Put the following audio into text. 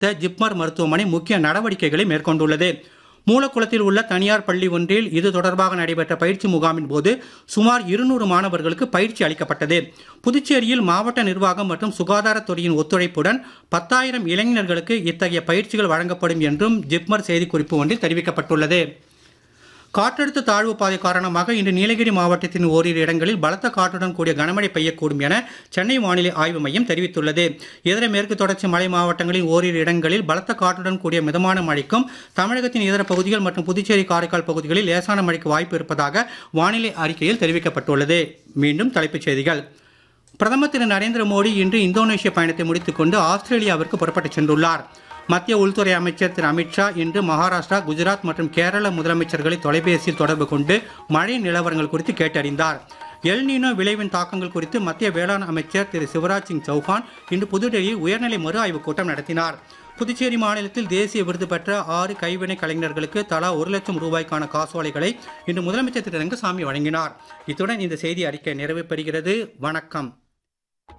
ஜிப்மர் மருத்துவமனை முக்கிய நடவடிக்கைகளை மேற்கொண்டுள்ளது மூலக்குளத்தில் உள்ள தனியார் பள்ளி ஒன்றில் இது தொடர்பாக நடைபெற்ற பயிற்சி முகாமின் போது சுமார் இருநூறு மாணவர்களுக்கு பயிற்சி அளிக்கப்பட்டது புதுச்சேரியில் மாவட்ட நிர்வாகம் மற்றும் சுகாதாரத்துறையின் ஒத்துழைப்புடன் பத்தாயிரம் இளைஞர்களுக்கு இத்தகைய பயிற்சிகள் வழங்கப்படும் என்றும் ஜிப்மர் செய்திக்குறிப்பு ஒன்றில் தெரிவிக்கப்பட்டுள்ளது காற்றழுத்த தாழ்வு பாதை காரணமாக இன்று நீலகிரி மாவட்டத்தின் ஓரிரு இடங்களில் பலத்த காற்றுடன் கூடிய கனமழை பெய்யக்கூடும் என சென்னை வானிலை ஆய்வு மையம் தெரிவித்துள்ளது இதர மேற்கு தொடர்ச்சி மலை மாவட்டங்களின் ஓரிரு இடங்களில் பலத்த காற்றுடன் கூடிய மிதமான மழைக்கும் தமிழகத்தின் இதர பகுதிகள் மற்றும் புதுச்சேரி காரைக்கால் பகுதிகளில் லேசான மழைக்கு வாய்ப்பு இருப்பதாக வானிலை அறிக்கையில் தெரிவிக்கப்பட்டுள்ளது மீண்டும் தலைப்புச் செய்திகள் பிரதமர் திரு நரேந்திர மோடி இன்று இந்தோனேஷிய பயணத்தை முடித்துக்கொண்டு ஆஸ்திரேலியாவிற்கு புறப்பட்டுச் சென்றுள்ளார் மத்திய உள்துறை அமைச்சர் திரு அமித்ஷா இன்று மகாராஷ்டிரா குஜராத் மற்றும் கேரள முதலமைச்சர்களை தொலைபேசியில் தொடர்பு கொண்டு மழை நிலவரங்கள் குறித்து கேட்டறிந்தார் எல்னினோ விளைவின் தாக்கங்கள் குறித்து மத்திய வேளாண் அமைச்சர் திரு சிவராஜ் சிங் சௌஹான் இன்று புதுடெல்லியில் உயர்நிலை மறு ஆய்வுக் கூட்டம் நடத்தினார் புதுச்சேரி மாநிலத்தில் தேசிய விருது பெற்ற ஆறு கைவினை கலைஞர்களுக்கு தலா ஒரு லட்சம் ரூபாய்க்கான காசோலைகளை இன்று முதலமைச்சர் திரு ரங்கசாமி வழங்கினார் இத்துடன் இந்த செய்தி அறிக்கை நிறைவு பெறுகிறது வணக்கம்